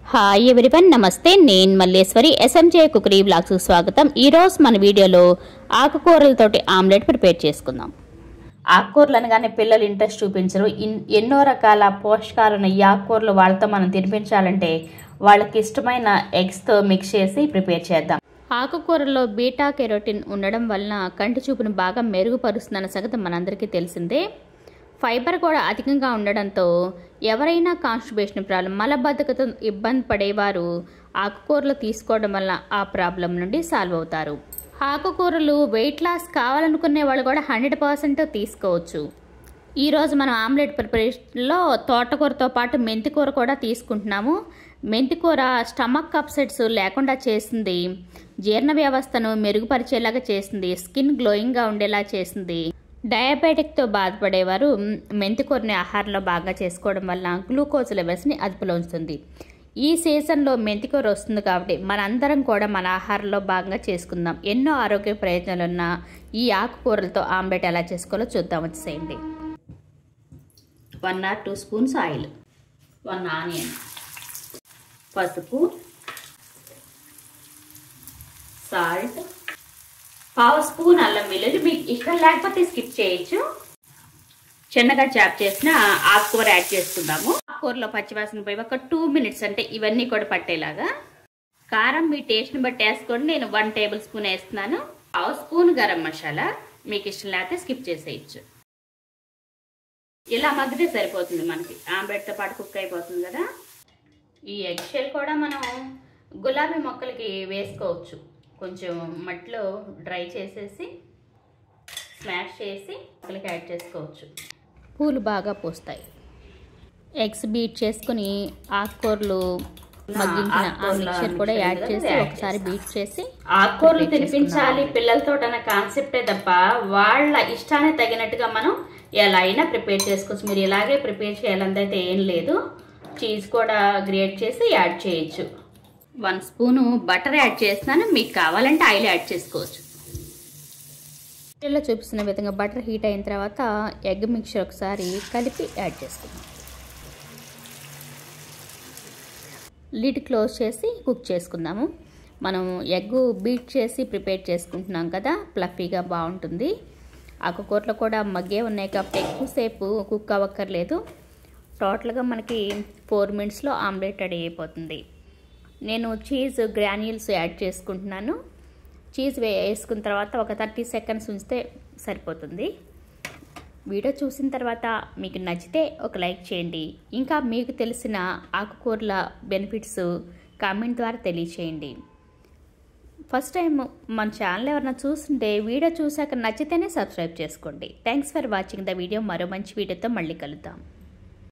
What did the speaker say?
hi everyone నమస్తే నేను Malleswari SMJ cookery blogs స్వాగతం ఈరోజు మన వీడియోలో ఆకుకూరలతోటి ఆమ్లెట్ ప్రిపేర్ చేసుకుందాం ఆకుకూరలు అనగానే పిల్లలు ఇంట్రెస్ట్ చూపించరు ఇన్- ఎన్నో రకాల పోషకాలు ఉన్న ఈ ఆకుకూరలు వాళ్ళతో మనం తినిపించాలంటే వాళ్ళకి ఇష్టమైన ఎగ్స్తో మిక్స్ చేసి ప్రిపేర్ చేద్దాం ఆకుకూరలో బీటా కెరోటిన్ ఉండడం వలన కంటి చూపును బాగా మెరుగుపరుస్తుందన్న సంగతి మనందరికీ తెలిసిందే ఫైబర్ కూడా అధికంగా ఉండడంతో ఎవరైనా కాన్స్టిపేషన్ ప్రాబ్లం మలబద్ధకతో ఇబ్బంది పడేవారు ఆకుకూరలు తీసుకోవడం వల్ల ఆ ప్రాబ్లం నుండి సాల్వ్ అవుతారు ఆకుకూరలు వెయిట్ లాస్ కావాలనుకునే వాళ్ళు కూడా హండ్రెడ్ పర్సెంట్ తీసుకోవచ్చు ఈరోజు మనం ఆమ్లెట్ ప్రిపరేషన్లో తోటకూరతో పాటు మెంతికూర కూడా తీసుకుంటున్నాము మెంతికూర స్టమక్ అప్సెట్స్ లేకుండా చేసింది జీర్ణ వ్యవస్థను మెరుగుపరిచేలాగా చేసింది స్కిన్ గ్లోయింగ్గా ఉండేలా చేసింది డయాబెటిక్తో బాధపడేవారు మ్, మెంతికూరని ఆహారంలో బాగా చేసుకోవడం వల్ల గ్లూకోజ్ లెవెల్స్ని అదుపులో ఉంచుతుంది ఈ సీజన్లో మెంతికూర వస్తుంది కాబట్టి మనందరం కూడా మన ఆహారంలో భాగంగా చేసుకుందాం ఎన్నో ఆరోగ్య ప్రయోజనాలు ఉన్న ఈ ఆకుకూరలతో ఆమ్లెట్ ఎలా చేసుకోవాలో చూద్దాం వచ్చేసేయండి one or two spoons oil one onion పసుపు సాల్ట్ పావు స్పూన్ అల్లం వెల్లుల్లి మీకు ఇష్టం లేకపోతే స్కిప్ చేయొచ్చు చిన్నగా చాప్ చేసిన ఆకుకూర యాడ్ చేసుకుందాము ఆకుకూరలో పచ్చివాసన పోయి ఒక టూ మినిట్స్ అంటే ఇవన్నీ కూడా పట్టేలాగా కారం మీ టేస్ట్ని బట్టి వేసుకోండి నేను వన్ టేబుల్ స్పూన్ వేస్తున్నాను పావు స్పూన్ గరం మసాలా మీకు ఇష్టం లేకపోతే స్కిప్ చేసేయచ్చు ఇలా మగ్గితే సరిపోతుంది మనకి ఆమ్లెట్తో పాటు కుక్ అయిపోతుంది కదా ఈ ఎగ్ షెల్ కూడా మనం గులాబీ మొక్కలకి వేసుకోవచ్చు కొంచెం మట్టిలో డ్రై చేసేసి స్మాష్ చేసి మొక్కలకి యాడ్ చేసుకోవచ్చు పూలు బాగా పూస్తాయి ఎగ్స్ బీట్ చేసుకుని ఆకుకూరలు మగ్గించిన ఆ మిక్చర్ కూడా యాడ్ చేసి ఒకసారి బీట్ చేసి ఆకుకూరలు తినిపించాలి పిల్లలతో అన్న కాన్సెప్టే తప్ప వాళ్ళ ఇష్టానికి తగినట్టుగా మనం ఎలా అయినా ప్రిపేర్ చేసుకోవచ్చు మీరు ఇలాగే ప్రిపేర్ చేయాలందైతే ఏం లేదు చీజ్ కూడా గ్రేట్ చేసి యాడ్ చేయొచ్చు వన్ స్పూను బటర్ యాడ్ చేస్తున్నాను మీకు కావాలంటే ఆయిల్ యాడ్ చేసుకోవచ్చు ఇలా చూపిస్తున్న విధంగా బటర్ హీట్ అయిన తర్వాత ఎగ్ మిక్చర్ ఒకసారి కలిపి యాడ్ చేసుకుందాం లిడ్ క్లోజ్ చేసి కుక్ చేసుకుందాము మనం ఎగ్ బీట్ చేసి ప్రిపేర్ చేసుకుంటున్నాం కదా ఫ్లఫీగా బాగుంటుంది ఆకుకూరలు కూడా మగ్గే ఉన్నాయి కాబట్టి ఎక్కువసేపు కుక్ అవ్వక్కర్లేదు టోటల్గా మనకి ఫోర్ మినిట్స్లో ఆమ్లెట్ రెడీ అయిపోతుంది నేను చీజ్ గ్రాన్యూల్స్ యాడ్ చేసుకుంటున్నాను చీజ్ వే వేసుకున్న తర్వాత ఒక థర్టీ సెకండ్స్ ఉంచితే సరిపోతుంది వీడియో చూసిన తర్వాత మీకు నచ్చితే ఒక లైక్ చేయండి ఇంకా మీకు తెలిసిన ఆకుకూరల బెనిఫిట్స్ కామెంట్ ద్వారా తెలియచేయండి ఫస్ట్ టైం మన ఛానల్ ఎవరైనా చూస్తుంటే వీడియో చూసాక నచ్చితేనే సబ్స్క్రైబ్ చేసుకోండి thanks for watching the video మరో మంచి వీడియోతో మళ్ళీ కలుద్దాం